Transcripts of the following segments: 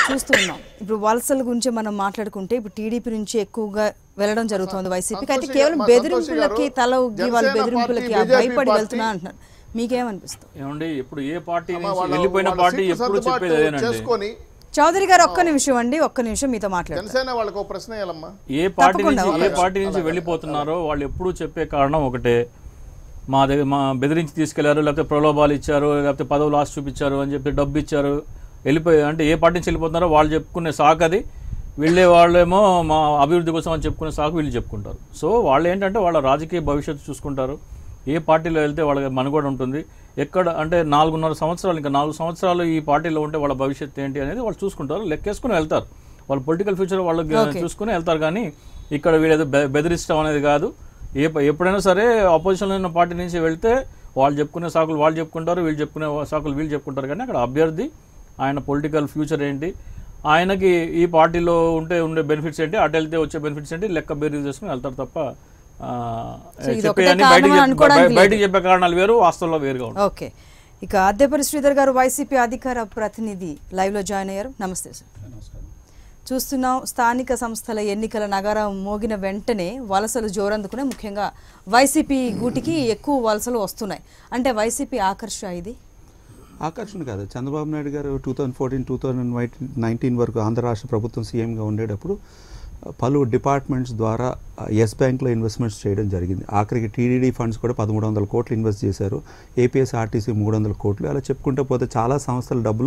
చూస్తూ ఉన్నాం ఇప్పుడు వలసల గురించి మనం మాట్లాడుకుంటే ఇప్పుడు టీడీపీ నుంచి ఎక్కువగా వెళ్ళడం జరుగుతోంది వైసీపీకి అయితే సంతోషి కేవలం గారు, బెదిరింపులకి సంతోషి తల గారు, ఉగ్గి వాళ్ళ జనసేన బెదిరింపులకి పార్టీ, ఆ భయపడి బీజేపీ వెళ్తున్నా అంటున్నారు మీకేమనిపిస్తుంది ఏమండి ఇప్పుడు ఏ పార్టీ అమ్మ, నుంచి వాళ్ళ- వెళ్ళిపోయిన వాళ్ళ పార్టీ సీట్లు ఎప్పుడు సర్దుబాటు చెప్పేది అదేనండి చేసుకొని చౌదరి గారు ఒక్క నిమిషం అండి ఒక్క నిమిషం మీతో మాట్లాడతారు జనసేన వాళ్ళకి ఒక ప్రశ్న వేయాలమ్మా ఏ పార్టీ తప్పకుండా, నుంచి ఏ అలాగే. పార్టీ నుంచి వెళ్ళిపోతున్నారో వాళ్ళు ఎప్పుడూ చెప్పే కారణం ఒకటే మా దగ్గర మా బెదిరించి తీసుకెళ్లారు లేకపోతే ప్రలోభాలు ఇచ్చారు లేకపోతే పదవులు ఆశ చూపించారు అని చెప్పి డబ్బు ఇచ్చారు వెళ్ళిపోయి అంటే ఏ పార్టీ నుంచి వెళ్ళిపోతున్నారో వాళ్ళు చెప్పుకునే సాకు అది వెళ్ళే వాళ్ళేమో మా అభివృద్ధి కోసం అని చెప్పుకునే సాకు వీళ్ళు చెప్పుకుంటారు సో వాళ్ళు ఏంటంటే వాళ్ళ రాజకీయ భవిష్యత్తు చూసుకుంటారు ఏ పార్టీలో వెళ్తే వాళ్ళకి మనుగడ ఉంటుంది ఎక్కడ అంటే నాలుగున్నర సంవత్సరాలు ఇంకా నాలుగు సంవత్సరాలు ఈ పార్టీలో ఉంటే వాళ్ళ భవిష్యత్తు ఏంటి అనేది వాళ్ళు చూసుకుంటారు లెక్కేసుకుని వెళ్తారు వాళ్ళ పొలిటికల్ ఫ్యూచర్ వాళ్ళు చూసుకుని వెళ్తారు కానీ ఇక్కడ వీళ్ళేదో బె- బెదిరిస్తాం అనేది కాదు ఏ ప- ఎప్పుడైనా సరే ఆపోజిషన్లో ఉన్న పార్టీ నుంచి వెళ్తే వాళ్ళు చెప్పుకునే సాకులు వాళ్ళు చెప్పుకుంటారు వీళ్ళు చెప్పుకునే సాకులు వీళ్ళు చెప్పుకుంటారు కానీ అక్కడ అభ్యర్థి ఆయన పొలిటికల్ ఫ్యూచర్ ఏంటి ఆయనకి ఈ పార్టీలో ఉంటే ఉండే బెనిఫిట్స్ ఏంటి అటు వెళ్తే వచ్చే బెనిఫిట్స్ ఏంటి లెక్క బేరీ చేసుకుని వెళ్తారు తప్ప ఆ, సో ఇది చెప్పే ఒకటే అన్ని కారణం బయటికి చెప్- అనుకోవడానికి బయ- బయటికి చెప్పే కారణాలు వేరు వాస్తవంలో వేరుగా ఉంటాయి ఓకే ఇక అద్దెపల్లి శ్రీధర్ గారు వైసీపీ అధికార ప్రతినిధి లైవ్ లో జాయిన్ అయ్యారు నమస్తే సార్ చూస్తున్నాం స్థానిక సంస్థల ఎన్నికల నగరం మోగిన వెంటనే వలసలు జోరందుకునే ముఖ్యంగా వైసీపీ గూటికి ఎక్కువ వలసలు వస్తున్నాయి అంటే వైసీపీ ఆకర్ష ఇది ఆకర్షణ కాదు Chandrababu Naidu garu two thousand fourteen two thousand nineteen వరకు ఆంధ్ర రాష్ట్ర ప్రభుత్వం సీఎంగా ఉండేటప్పుడు ఆ, పలు డిపార్ట్మెంట్స్ ద్వారా ఎస్ బ్యాంక్లో ఇన్వెస్ట్మెంట్స్ చేయడం జరిగింది ఆఖరికి టీడీడీ ఫండ్స్ కూడా పదమూడు వందల కోట్లు ఇన్వెస్ట్ చేశారు ఏపీఎస్ ఆర్టీసీ మూడు వందల కోట్లు అలా చెప్పుకుంటూ పోతే చాలా సంస్థల డబ్బులు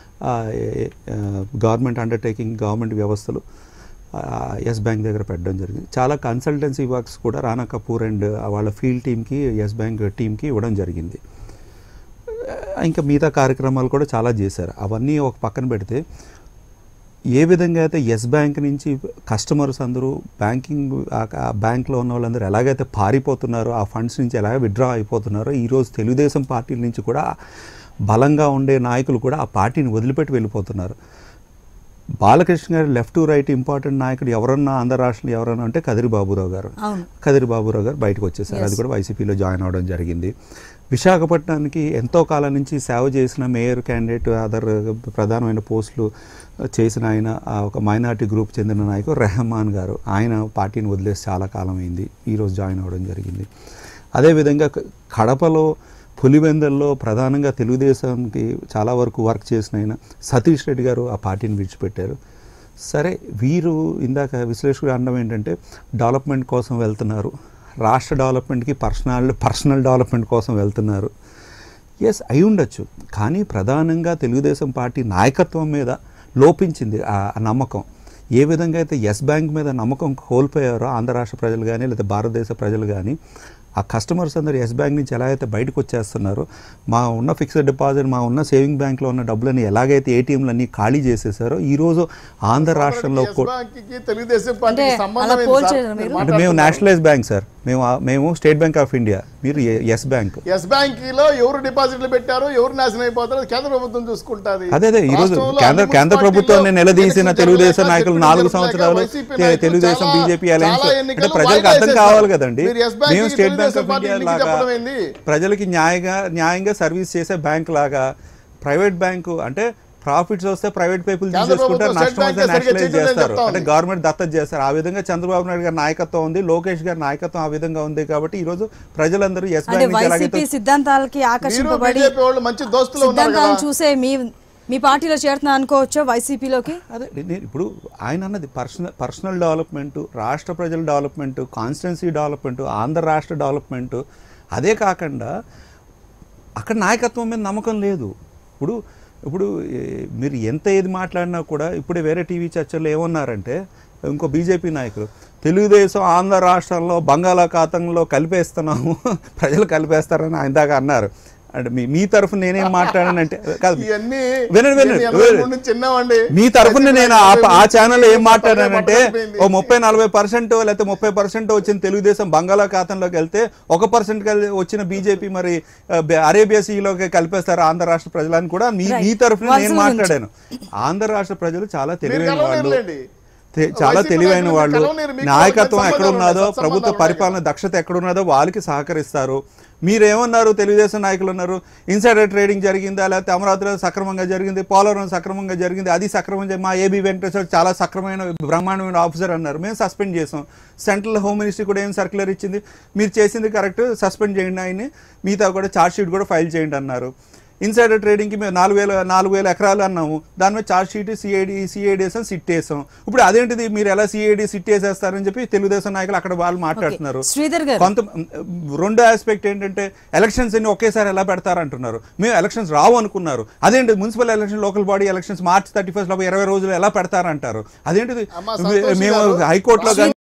గవర్నమెంట్ అండర్టేకింగ్ గవర్నమెంట్ వ్యవస్థలు ఎస్ బ్యాంక్ దగ్గర పెట్టడం జరిగింది చాలా కన్సల్టెన్సీ వర్క్స్ కూడా రానా కపూర్ అండ్ వాళ్ళ ఫీల్డ్ టీమ్కి ఎస్ బ్యాంక్ టీమ్కి ఇవ్వడం జరిగింది ఇంకా మిగతా కార్యక్రమాలు కూడా చాలా చేశారు అవన్నీ ఒక పక్కన పెడితే ఏ విధంగా అయితే ఎస్ బ్యాంక్ నుంచి కస్టమర్స్ అందరూ బ్యాంకింగ్ ఆ బ్యాంక్లో ఉన్న వాళ్ళందరూ ఎలాగైతే పారిపోతున్నారో ఆ ఫండ్స్ నుంచి ఎలాగ విత్డ్రా అయిపోతున్నారో ఈరోజు తెలుగుదేశం పార్టీల నుంచి కూడా బలంగా ఉండే నాయకులు కూడా ఆ పార్టీని వదిలిపెట్టి వెళ్ళిపోతున్నారు బాలకృష్ణ గారు లెఫ్ట్ టు రైట్ ఇంపార్టెంట్ నాయకుడు ఎవరన్నా ఆంధ్ర రాష్ట్రంలో ఎవరన్నా అంటే కదిరి బాబురావు గారు అవును కదిరి బాబురావు గారు బయటకు వచ్చేసారు అది కూడా వైసీపీలో జాయిన్ అవడం జరిగింది విశాఖపట్నానికి ఎంతో కాలం నుంచి సేవ చేసిన మేయర్ క్యాండిడేట్ అదర్ ప్రధానమైన పోస్టులు చేసిన ఆయన ఆ ఒక మైనార్టీ గ్రూప్ చెందిన నాయకుడు రెహమాన్ గారు ఆయన పార్టీని వదిలేసి చాలా కాలం అయింది ఈరోజు జాయిన్ అవ్వడం జరిగింది అదేవిధంగా క- కడపలో పులివెందల్లో ప్రధానంగా తెలుగుదేశానికి చాలా వరకు వర్క్ చేసిన ఆయన సతీష్ రెడ్డి గారు ఆ పార్టీని విడిచిపెట్టారు సరే వీరు ఇందాక విశ్లేషకుడు అనడం ఏంటంటే డెవలప్మెంట్ కోసం వెళ్తున్నారు రాష్ట్ర డెవలప్మెంట్కి పర్సనల్ పర్సనల్ డెవలప్మెంట్ కోసం వెళ్తున్నారు ఎస్ అయి ఉండొచ్చు కానీ ప్రధానంగా తెలుగుదేశం పార్టీ నాయకత్వం మీద లోపించింది ఆ ఆ నమ్మకం ఏ విధంగా అయితే ఎస్ బ్యాంక్ మీద నమ్మకం కోల్పోయారో ఆంధ్ర రాష్ట్ర ప్రజలు కానీ లేదా భారతదేశ ప్రజలు కానీ ఆ కస్టమర్స్ అందరూ ఎస్ బ్యాంక్ నుంచి ఎలా అయితే బయటకు వచ్చేస్తున్నారో మా ఉన్న ఫిక్స్డ్ డిపాజిట్ మా ఉన్న సేవింగ్ బ్యాంక్లో ఉన్న డబ్బులని ఎలాగైతే ఏటీఎంలు అన్నీ ఖాళీ చేసేసారో ఈరోజు ఆంధ్ర రాష్ట్రంలో ఎస్ కూడా బ్యాంక్కి తెలుగుదేశం పార్టీకి అంటే సంబంధం అలా ఏంటి పోల్చారు సార్? మీరు? మీరు అంటే మేము నేషనలైజ్ బ్యాంక్ సార్ మేము ఆ- మేము స్టేట్ బ్యాంక్ ఆఫ్ ఇండియా మీరు ఎస్ బ్యాంక్ ఎస్ బ్యాంక్ లో ఎవరు డిపాజిట్లు పెట్టారు ఎవరు నాశనం అయిపోతారో కేంద్ర ప్రభుత్వం చూసుకుంటాది అదే అదే ఈ రోజు రాష్ట్రంలో కేంద్ర అన్ని కేంద్ర మున్సిపాలిటీల్లో ప్రభుత్వాన్ని నిలదీసిన ఎలక్షన్ తెలుగుదేశం జరగలేక, నాయకులు సెక్యూరిటీ నాలుగు జరగలేక, సంవత్సరాలు వైసీపీ తె- నాయకులు తెలుగుదేశం చాలా- బీజేపీ అలయన్స్ చాలా అంటే ఎన్నికలు ప్రజలకు వాయిదా అర్థం వేశారు. కావాలి కదండి మీరు ఎస్ బ్యాంక్ మేము కి State Bank Telugu Desam of party India ఎన్నికలు లాగా చెప్పడం ఏంది? ప్రజలకి న్యాయంగా న్యాయంగా సర్వీస్ చేసే బ్యాంక్ లాగా ప్రైవేట్ బ్యాంకు అంటే ప్రాఫిట్స్ వస్తే ప్రైవేట్ పీపుల్ కేంద్ర తీసుకుంటారు ప్రభుత్వం నష్టం స్టేట్ వస్తే బ్యాంక్ సరిగ్గా నేషనలైజ్ చేయడం చేస్తారు చెప్తా అంటే ఉంది. గవర్నమెంట్ దత్తత చేస్తారు ఆ విధంగా చంద్రబాబు నాయుడు గారి నాయకత్వం ఉంది లోకేష్ గారి నాయకత్వం ఆ విధంగా ఉంది కాబట్టి ఈ రోజు ప్రజలందరూ ఎస్ అంటే బ్యాంక్ నుంచి వైసీపీ ఎలాగైతే సిద్ధాంతాలకి మీరు ఆకర్షింపబడి బీజేపీ వాళ్ళు మంచి దోస్తులు ఉన్నారు సిద్ధాంతాలను కదా చూసే మీ మీ పార్టీలో చేరుతున్నా అనుకోవచ్చా వైసీపీలోకి అదే నేను ఇప్పుడు ఆయన అన్నది పర్సనల్ పర్సనల్ డెవలప్మెంట్ రాష్ట్ర ప్రజల డెవలప్మెంట్ కాన్స్టిట్యున్సీ డెవలప్మెంట్ ఆంధ్ర రాష్ట్ర డెవలప్మెంట్ అదే కాకుండా అక్కడ నాయకత్వం మీద నమ్మకం లేదు ఇప్పుడు ఇప్పుడు ఏ, మీరు ఎంత ఏది మాట్లాడినా కూడా ఇప్పుడే వేరే టీవీ చర్చల్లో ఏమన్నారంటే ఇంకో బీజేపీ నాయకులు తెలుగుదేశం ఆంధ్ర రాష్ట్రంలో బంగాళాఖాతంలో కలిపేస్తున్నాము ప్రజలు కలిపేస్తారని ఆయన దాకా అన్నారు అంటే మీ మీ తరఫు నేనేం మాట్లాడానంటే కాదు ఇవన్నీ వినండి, వినండి. నేను ఎనభై మూడు నుంచి చిన్నవండి మీ తరఫున నేను ఆ- ఆ ఛానల్లో ఏం పదే మాట్లాడానంటే పట్టకపోయింది. ఓ ముప్పై నలభై పర్సెంట్ లేకపోతే ముప్పై పర్సెంట్ వచ్చిన తెలుగుదేశం బంగాళాఖాతంలోకి వెళ్తే ఒక పర్సెంట్ వచ్చిన బీజేపీ మరి ఆ, బె- అరేబియా సీలోకి కలిపేస్తారు ఆంధ్ర రాష్ట్ర ప్రజలని కూడా మీ మీ Right. తరఫున వలసల నేను గురించి. మాట్లాడాను ఆంధ్ర రాష్ట్ర ప్రజలు చాలా తెలివైన వాళ్ళు కలవలేరులేండి. తె- చాలా వైసీపీ తెలివైన నాయకులు వాళ్ళు కలవలేరు, మీకు నాయకత్వం వాళ్ళకి ఎక్కడ ఉన్నదో సంబంధాలు ఉన్నాయి, ప్రభుత్వ సత్సంబంధాలు పరిపాలన దక్షత ఎక్కడ ఉన్నదో వాళ్ళకి సహకరిస్తారు మీరేమన్నారు తెలుగుదేశం నాయకులు ఉన్నారు ఇన్సైడర్ ట్రేడింగ్ జరిగిందా లేకపోతే అమరావతిలో సక్రమంగా జరిగింది పోలవరం సక్రమంగా జరిగింది అది సక్రమంగా మా ఏబీ వెంకటేశ్వర చాలా సక్రమైన బ్రహ్మాండమైన ఆఫీసర్ అన్నారు మేము సస్పెండ్ చేసాం సెంట్రల్ హోమ్ మినిస్ట్రీ కూడా ఏం సర్క్యులర్ ఇచ్చింది మీరు చేసింది కరెక్ట్ సస్పెండ్ చేయండి ఆయన్ని మిగతా కూడా ఛార్జ్ షీట్ కూడా ఫైల్ చేయండి అన్నారు ఇన్సైడర్ ట్రేడింగ్కి మేము నాలుగు వేల నాలుగు వేల ఎకరాలు అన్నాము దాని మీద ఛార్జ్ షీట్ సిఐడి సిఐడి వేసాం సిట్ వేసాం ఇప్పుడు అదేంటిది మీరు ఎలా సిఐడి సిట్ వేసేస్తారని చెప్పి తెలుగుదేశం నాయకులు అక్కడ వాళ్ళు మాట్లాడుతున్నారు శ్రీధర్ గారు కొంత రెండో ఆస్పెక్ట్ ఏంటంటే ఎలక్షన్స్ అన్ని ఒకేసారి ఎలా పెడతారంటున్నారు మేము ఎలక్షన్స్ రావు అనుకున్నారు అదేంటి municipal election local body elections March thirty first లోపు ఇరవై రోజులు ఎలా పెడతారంటారు అదేంటిది అమ్మా, సంతోష్ మేము గారు, హైకోర్టులో కానీ